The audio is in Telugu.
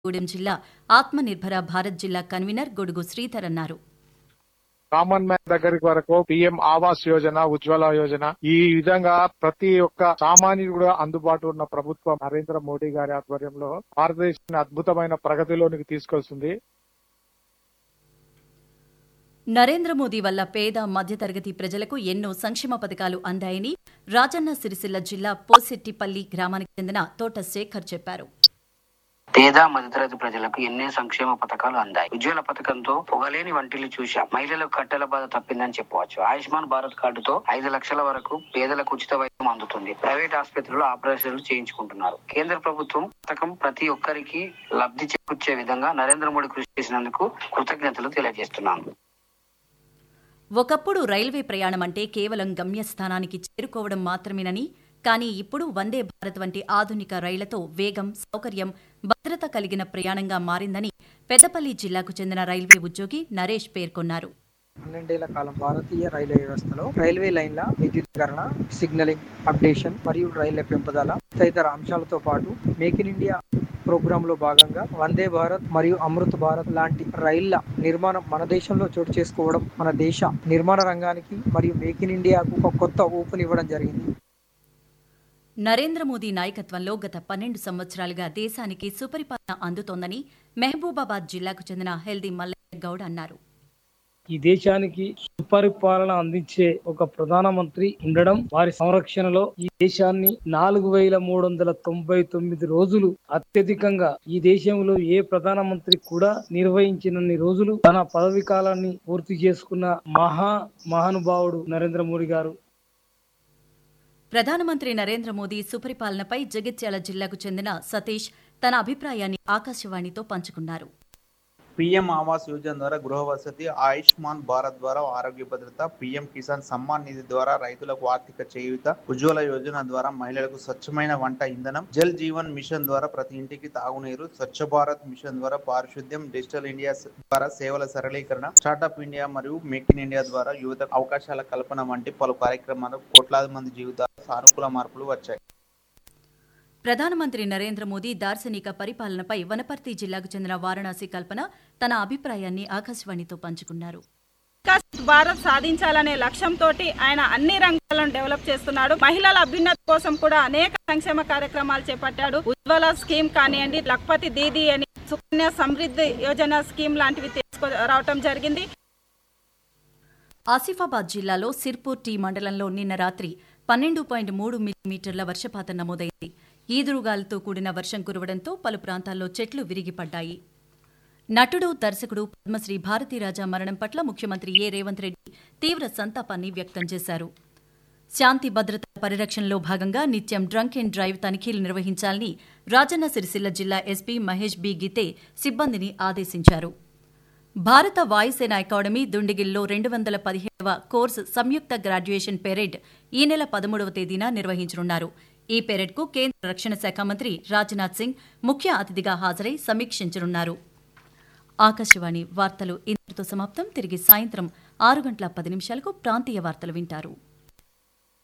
గూడెం జిల్లా ఆత్మనిర్భర భారత్ జిల్లా కన్వీనర్ గొడుగు శ్రీధర్ అన్నారు కామన్ మ్యాన్ దగ్గరికి వరకు పిఎం ఆవాస్ యోజన ఉజ్వల యోజన ఈ విధంగా ప్రతి ఒక్క సామాన్యుడు కూడా అందుబాటు ఉన్న ప్రభుత్వం నరేంద్ర మోడీ గారి ఆధ్వర్యంలో భారతదేశాన్ని అద్భుతమైన ప్రగతిలోనికి తీసుకొస్తుంది నరేంద్ర మోదీ వల్ల పేద మధ్యతరగతి ప్రజలకు ఎన్నో సంక్షేమ పథకాలు అందాయని రాజన్న సిరిసిల్ల జిల్లా పోసెట్టిపల్లి గ్రామానికి చెందిన తోట శేఖర్ చెప్పారు పేద మధ్యతరగతి ప్రజలకు ఎన్నో సంక్షేమ పథకాలు అందాయి ఉజ్వల పథకంతో పొగలేని వంటిల్లు చూశాం మహిళలకు కట్టెల బాధ తప్పిందని చెప్పవచ్చు ఆయుష్మాన్ భారత్ కార్డుతో ఐదు లక్షల వరకు పేదలకు ఉచిత వైద్యం అందుతుంది ప్రైవేట్ ఆసుపత్రుల్లో ఆపరేషన్లు చేయించుకుంటున్నారు కేంద్ర ప్రభుత్వం పథకం ప్రతి ఒక్కరికి లబ్ధి చేకూర్చే విధంగా నరేంద్ర మోడీ కృషి చేసినందుకు కృతజ్ఞతలు తెలియజేస్తున్నాను ఒకప్పుడు రైల్వే ప్రయాణం అంటే కేవలం గమ్యస్థానానికి చేరుకోవడం మాత్రమేనని కానీ ఇప్పుడు వందే భారత్ వంటి ఆధునిక రైళ్లతో వేగం సౌకర్యం భద్రత కలిగిన ప్రయాణంగా మారిందని పెద్దపల్లి జిల్లాకు చెందిన రైల్వే ఉద్యోగి నరేష్ పేర్కొన్నారు పన్నెండేళ్ల కాలం భారతీయ రైల్వే వ్యవస్థలో రైల్వే లైన్ల విద్యుదీకరణ సిగ్నలింగ్ అప్డేషన్ మరియు రైళ్ల పెంపుదల తదితర అంశాలతో పాటు మేక్ ఇన్ ఇండియా ప్రోగ్రామ్ లో భాగంగా వందే భారత్ మరియు అమృత్ భారత్ లాంటి రైళ్ల నిర్మాణం మన దేశంలో చోటు చేసుకోవడం మన దేశ నిర్మాణ రంగానికి మరియు మేక్ ఇన్ ఇండియాకు ఒక కొత్త ఊపునివ్వడం జరిగింది నరేంద్ర మోదీ నాయకత్వంలో గత పన్నెండు సంవత్సరాలుగా దేశానికి సుపరిపాలన అందుతోందని మహబూబాబాద్ జిల్లాకు చెందిన హెల్దీ మల్లయ్య గౌడ్ అన్నారు ఈ దేశానికి సుపరిపాలన అందించే ఒక ప్రధానమంత్రి ఉండడం వారి సంరక్షణలో ఈ దేశాన్ని నాలుగు వేల మూడు వందల తొంభై తొమ్మిది రోజులు అత్యధికంగా ఈ దేశంలో ఏ ప్రధానమంత్రి కూడా నిర్వహించినన్ని రోజులు తన పదవి కాలాన్ని పూర్తి చేసుకున్న మహా మహానుభావుడు నరేంద్ర మోడీ గారు ప్రధానమంత్రి నరేంద్ర మోదీ సుపరిపాలనపై జగిత్యాల జిల్లాకు చెందిన సతీష్ తన అభిప్రాయాన్ని ఆకాశవాణితో పంచుకున్నారు పీఎం ఆవాస్ యోజన ద్వారా గృహ వసతి ఆయుష్మాన్ భారత్ ద్వారా ఆరోగ్య భద్రత పీఎం కిసాన్ సమ్మాన్ నిధి ద్వారా రైతులకు ఆర్థిక చేయూత ఉజ్వల యోజన ద్వారా మహిళలకు స్వచ్ఛమైన వంట ఇంధనం జల్ జీవన్ మిషన్ ద్వారా ప్రతి ఇంటికి తాగునీరు స్వచ్ఛ భారత్ మిషన్ ద్వారా పారిశుద్ధ్యం డిజిటల్ ఇండియా ద్వారా సేవల సరళీకరణ స్టార్టప్ ఇండియా మరియు మేక్ ఇన్ ఇండియా ద్వారా యువత అవకాశాల కల్పన వంటి పలు కార్యక్రమాలు కోట్లాది మంది జీవితాలు సానుకూల మార్పులు వచ్చాయి ప్రధానమంత్రి నరేంద్ర మోదీ దార్శనిక పరిపాలనపై వనపర్తి జిల్లాకు చెందిన వారణాసి కల్పన తన అభిప్రాయాన్ని ఆకాశవాణితో పంచుకున్నారు వికాస్ భారత్ సాధించాలనే లక్ష్యంతో ఆయన అన్ని రంగాలను డెవలప్ చేస్తున్నాడు మహిళల అభ్యున్నతి కోసం కూడా అనేక సంక్షేమ కార్యక్రమాలు చేపట్టాడు ఉజ్వల స్కీమ్ కానివ్వండి లక్పతి దీది అని సుకన్య సమృద్ధి యోజన స్కీమ్ లాంటివి తీసుకు రావటం జరిగింది ఆసిఫాబాద్ జిల్లాలో సిర్పూర్ టీ మండలంలో నిన్న రాత్రి పన్నెండు పాయింట్ మూడు మిల్లీమీటర్ల వర్షపాతం నమోదైంది ఈదురుగాలితో కూడిన వర్షం కురవడంతో పలు ప్రాంతాల్లో చెట్లు విరిగిపడ్డాయి నటుడు దర్శకుడు పద్మశ్రీ భారతీరాజా మరణం పట్ల ముఖ్యమంత్రి ఏ రేవంత్ రెడ్డి తీవ్ర సంతాపాన్ని వ్యక్తం చేశారు శాంతి భద్రత పరిరక్షణలో భాగంగా నిత్యం డ్రంక్ అండ్ డ్రైవ్ తనిఖీలు నిర్వహించాలని రాజన్న సిరిసిల్ల జిల్లా ఎస్పీ మహేష్ బి గీతే సిబ్బందిని ఆదేశించారు భారత వాయుసేన అకాడమీ దుండిగిల్లో రెండు వందల పదిహేడవ కోర్సు సంయుక్త గ్రాడ్యుయేషన్ పెరేడ్ ఈ నెల పదమూడవ తేదీన నిర్వహించనున్నారు ఈ పెరేడ్కు కేంద్ర రక్షణ శాఖ మంత్రి రాజ్నాథ్ సింగ్ ముఖ్య అతిథిగా హాజరై సమీక్షించనున్నారు ఆకాశవాణి వార్తలు ఇంతటితో సమాప్తం తిరిగి సాయంత్రం ఆరు గంటల పది నిమిషాలకు ప్రాంతీయ వార్తలు వింటారు